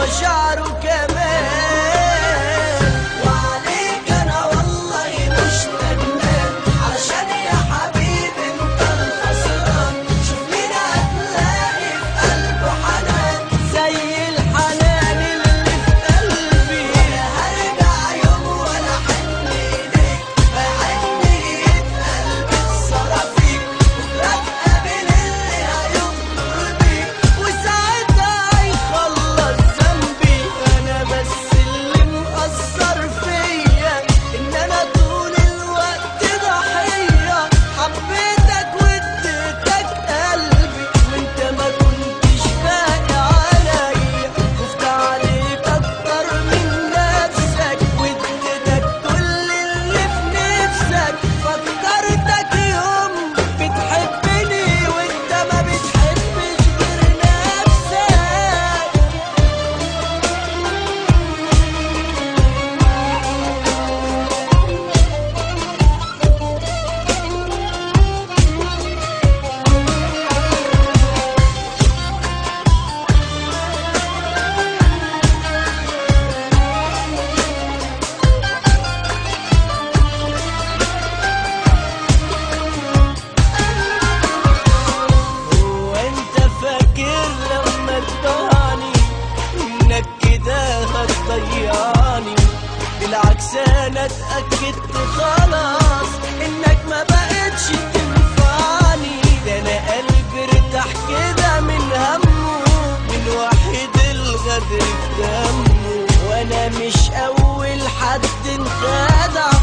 مشاعره كمان وعليك انا والله مش ندمان علشان يا حبيبي انت الخسران شوف مين هتلاقي في قلبه حنان زي الحنان اللي في قلبي ولا هرجع يوم ولا حن ايديك بحن ايد قلبي اتسرى فيك بكره تقابل اللي هيغدر بيك وساعتها هيخلص ذنبي انا بس اللي مقصر فيا ان انا طول الوقت ضحيه حبيتك واديتك قلبي وانت ما كنتش باقي عليا خفت عليك اكتر من نفسك واديتك كل اللي في نفسك فكرتك يوم بتحبني وانت ما بتحبش غير نفسك هو انت فاكر لما تدهني انك كده هتضيعني بالعكس انا اتاكدت خلاص انك ما بقتش تنفعني ده انا قلبي ارتاح كده من همه من واحد الغدر في دمه وانا مش اول حد انخدع